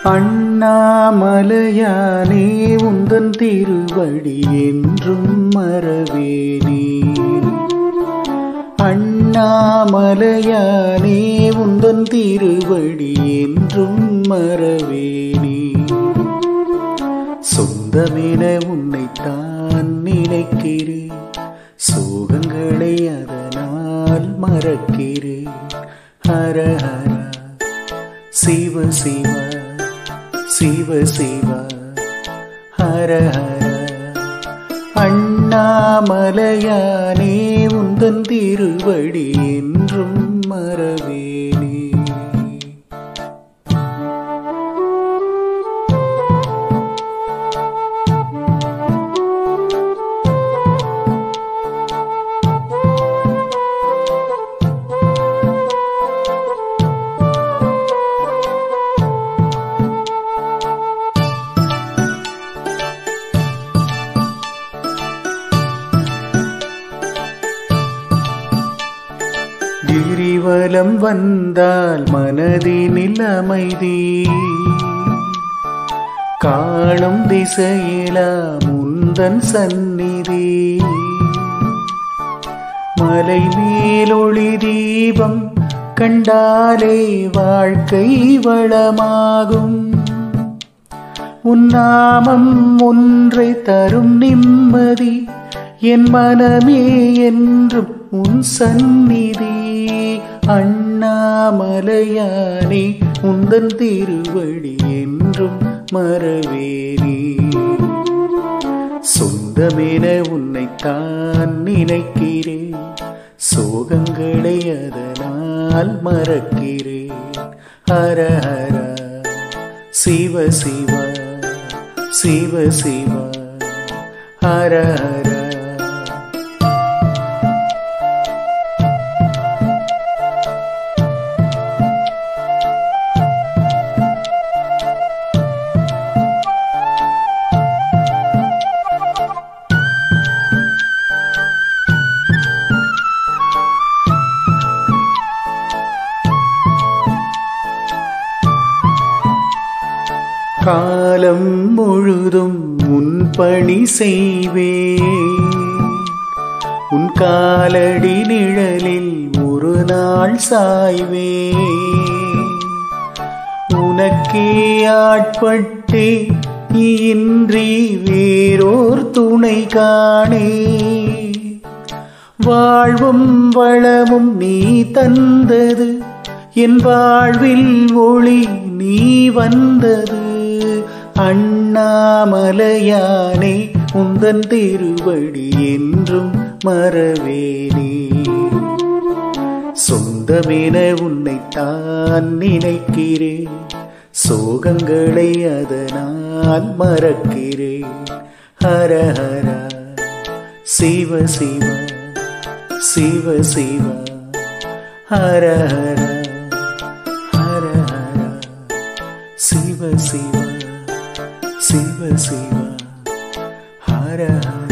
அண்ணாமலையானே உந்தன் திருவடி என்றும் மறவேனே அண்ணாமலையானே உந்தன் திருவடி என்றும் மறவேனே சொந்தமென உன்னைத்தான் நினைக்கிறேன் சோகங்களை அதனால் மறக்கிறேன் ஹர ஹர சிவ சிவ சிவ சிவ ஹர ஹர அண்ணாமலையானே உந்தன் திருவடி என்றும் மறவேனே கிரிவலம் வந்தால் மனதினில் அமைதி காணும் திசையிலா முந்தன் சந்நிதி மலை மேலொளி தீபம் கண்டாலே வாழ்க்கை வளமாகும் உன்னாமம் ஒன்றை தரும் நிம்மதி என் மனமே என்றும் உன் சந்நிதி அண்ணாமலையானே உந்தன் திருவடி என்றும் மறவேனே சொந்தமென உன்னைத்தான் நினைக்கிறேன் சோகங்களை அதனால் மறக்கிறேன் ஹர ஹர சிவ சிவ சிவ சிவ ஹர ஹர காலம் முழுதும் உன் பணி செய்வேன் உன் காலடி நிழலில் ஒரு நாள் சாய்வேன் உனக்கே ஆட்பட்டே இன்றி வேறோர் துணை காணே வாழ்வும் வளமும் நீ தந்தது என் வாழ்வில் ஒளி நீ வந்தது அண்ணாமலையானே உந்தன் திருவடி என்றும் மறவேனே சொந்தமென உன்னைத்தான் நினைக்கிறேன் சோகங்களை அதனால் மறக்கிறேன் ஹர ஹர சிவ சிவ சிவ சிவ ஹர ஹர ஹர ஹர சிவ சிவ சிவ சிவ ஹர ஹர